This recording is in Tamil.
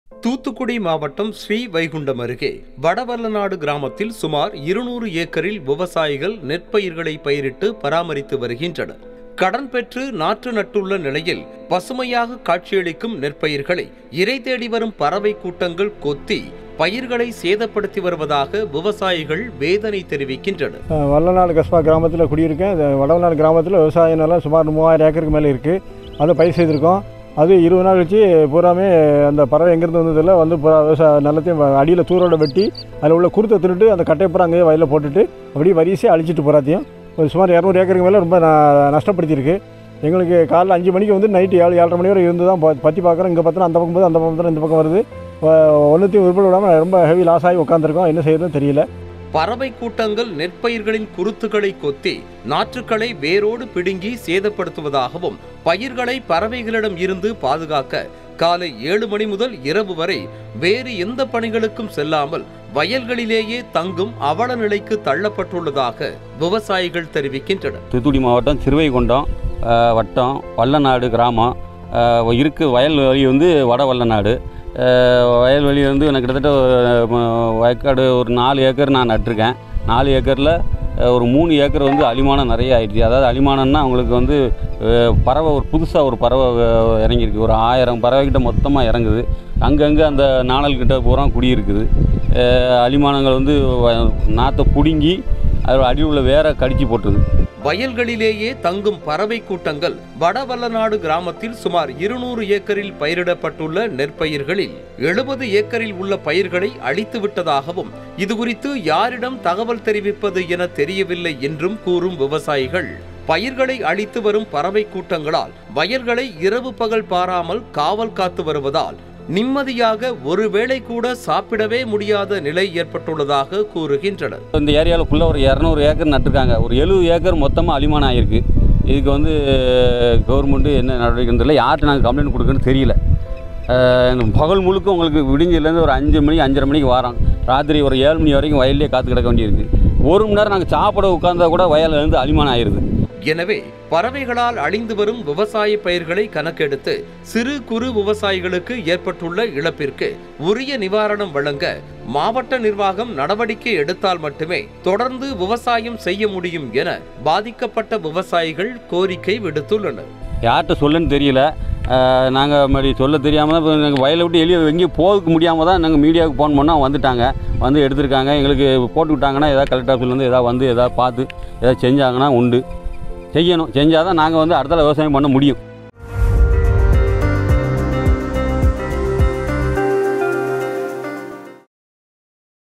தூத்துக்குடி மாவட்டம் ஸ்ரீ வைகுண்டம் அருகே வடவல்லநாடு கிராமத்தில் சுமார் இருநூறு ஏக்கரில் விவசாயிகள் நெற்பயிர்களை பயிரிட்டு பராமரித்து வருகின்றனர் கடன் பெற்று நாற்று நட்டுள்ள நிலையில் பசுமையாக காட்சியளிக்கும் நெற்பயிர்களை இறை தேடி வரும் பறவை கூட்டங்கள் கொத்தி பயிர்களை சேதப்படுத்தி வருவதாக விவசாயிகள் வேதனை தெரிவிக்கின்றனர் அஹ் வல்லநாடு கஸ்பா கிராமத்தில் குடியிருக்கேன் இது வடவநாடு கிராமத்தில் விவசாய நிலம் சுமார் மூவாயிரம் ஏக்கருக்கு மேலே இருக்குது அதை பயிர் செய்திருக்கோம் அது இருபது நாள் கழிச்சு பூராமே அந்த பறவை எங்கேருந்து வந்ததில்ல வந்து பூரா விவசாய நிலத்தையும் அடியில் தூரோட வெட்டி அதில் உள்ள குருத்தை திருட்டு அந்த கட்டையை பூரா அங்கேயே வயலில் போட்டுட்டு அப்படியே வரிசையாக அழிச்சிட்டு போகிறாத்தையும் ஒரு சுமார் இரநூறு ஏக்கருக்கு மேலே ரொம்ப ந- நஷ்டப்படுத்தியிருக்கு எங்களுக்கு காலைல அஞ்சு மணிக்கு வந்து நைட்டு ஏழு ஏழரை மணி வரை இருந்து தான் ப- பற்றி பார்க்குறோம் இங்கே பார்த்தோன்னா அந்த பக்கம் போது அந்த பக்கம் பார்த்தா இந்த பக்கம் வருது ஒன்றுத்தையும் உருப்பட விடாமல் ரொம்ப ஹெவி லாஸ் ஆகி உட்காந்துருக்கோம் என்ன செய்யறதுன்னு தெரியல பறவை கூட்டங்கள் நெற்பயிர்களின் குருத்துகளை கொத்தி நாற்றுக்களை வேரோடு பிடுங்கி சேதப்படுத்துவதாகவும் பயிர்களை பறவைகளிடம் இருந்து பாதுகாக்க காலை ஏழு மணி முதல் இரவு வரை வேறு எந்த பணிகளுக்கும் செல்லாமல் வயல்களிலேயே தங்கும் அவல நிலைக்கு தள்ளப்பட்டுள்ளதாக விவசாயிகள் தெரிவிக்கின்றனர் தூத்துக்குடி மாவட்டம் சிறுவைகுண்டம் அஹ், வட்டம் வல்லநாடு கிராமம் அஹ், இருக்கு வயல்வெளி வந்து வட வல்லநாடு அஹ், வயல்வெளி வந்து எனக்கு கிட்டத்தட்ட அஹ், வயக்காடு ஒரு நாலு ஏக்கர் நான் நட்டிருக்கேன் நாலு ஏக்கரில் ஒரு மூணு ஏக்கர் வந்து அலிமானம் நிறைய ஆயிடுச்சு அதாவது அலிமானம்னா அவங்களுக்கு வந்து அஹ், பறவை ஒரு புதுசாக ஒரு பறவை அஹ், இறங்கியிருக்கு ஒரு ஆயிரம் பறவைக்கிட்ட மொத்தமாக இறங்குது அங்கங்கே அந்த நாணல் கிட்ட பூரா குடியிருக்குது அஹ், அலிமானங்கள் வந்து வ- நாற்றை பிடுங்கி அதில் அடியில் உள்ள வேற கடிச்சு போட்டுருது வயல்களிலேயே தங்கும் பறவை கூட்டங்கள் வடவல்லநாடு கிராமத்தில் சுமார் இருநூறு ஏக்கரில் பயிரிடப்பட்டுள்ள நெற்பயிர்களில் எழுபது ஏக்கரில் உள்ள பயிர்களை அழித்து விட்டதாகவும் இதுகுறித்து யாரிடம் தகவல் தெரிவிப்பது என தெரியவில்லை என்றும் கூறும் விவசாயிகள் பயிர்களை அழித்து வரும் பறவை கூட்டங்களால் வயல்களை இரவு பகல் பாராமல் காவல் காத்து வருவதால் நிம்மதியாக ஒருவேளை கூட சாப்பிடவே முடியாத நிலை ஏற்பட்டுள்ளதாக கூறுகின்றனர் இந்த ஏரியாவுக்குள்ளே ஒரு இரநூறு ஏக்கர் நட்டிருக்காங்க ஒரு எழுபது ஏக்கர் மொத்தமாக அலிமானம் ஆகிருக்கு இதுக்கு வந்து கவர்மெண்ட்டு என்ன நடவடிக்கைன்னு தெரியல யார்கிட்ட நாங்கள் கம்ப்ளைண்ட் கொடுக்குன்னு தெரியல அஹ் இந்த பகல் முழுக்க உங்களுக்கு விடிஞ்சிலேருந்து ஒரு அஞ்சு மணி அஞ்சரை மணிக்கு வரோம் ராத்திரி ஒரு ஏழு மணி வரைக்கும் வயல்லே காத்து கிடக்க வேண்டியிருக்கு ஒரு மணி நேரம் நாங்கள் சாப்பிட உட்காந்தா கூட வயல்ல இருந்து அலிமானம் ஆயிடுது எனவே பறவைகளால் அழிந்து வரும் விவசாய பயிர்களை கணக்கெடுத்து சிறு குறு விவசாயிகளுக்கு ஏற்பட்டுள்ள இழப்பிற்கு உரிய நிவாரணம் வழங்க மாவட்ட நிர்வாகம் நடவடிக்கை எடுத்தால் மட்டுமே தொடர்ந்து விவசாயம் செய்ய முடியும் என பாதிக்கப்பட்ட விவசாயிகள் கோரிக்கை விடுத்துள்ளனர் யார்கிட்ட சொல்லன்னு தெரியல நாங்கள் மறுபடி சொல்ல தெரியாமல் தான் இப்போ நாங்கள் வயலை விட்டு வெளியே எங்கேயும் போக முடியாமல் தான் நாங்கள் மீடியாவுக்கு ஃபோன் பண்ணால் வந்துட்டாங்க வந்து எடுத்திருக்காங்க எங்களுக்கு போட்டு விட்டாங்கன்னா ஏதாவது கலெக்டர் ஆஃபீஸ்லேருந்து ஏதாவது வந்து ஏதாவது பார்த்து ஏதாவது செஞ்சாங்கன்னா உண்டு செய்யணும் செஞ்சால் தான் நாங்கள் வந்து அடுத்த விவசாயம் பண்ண முடியும்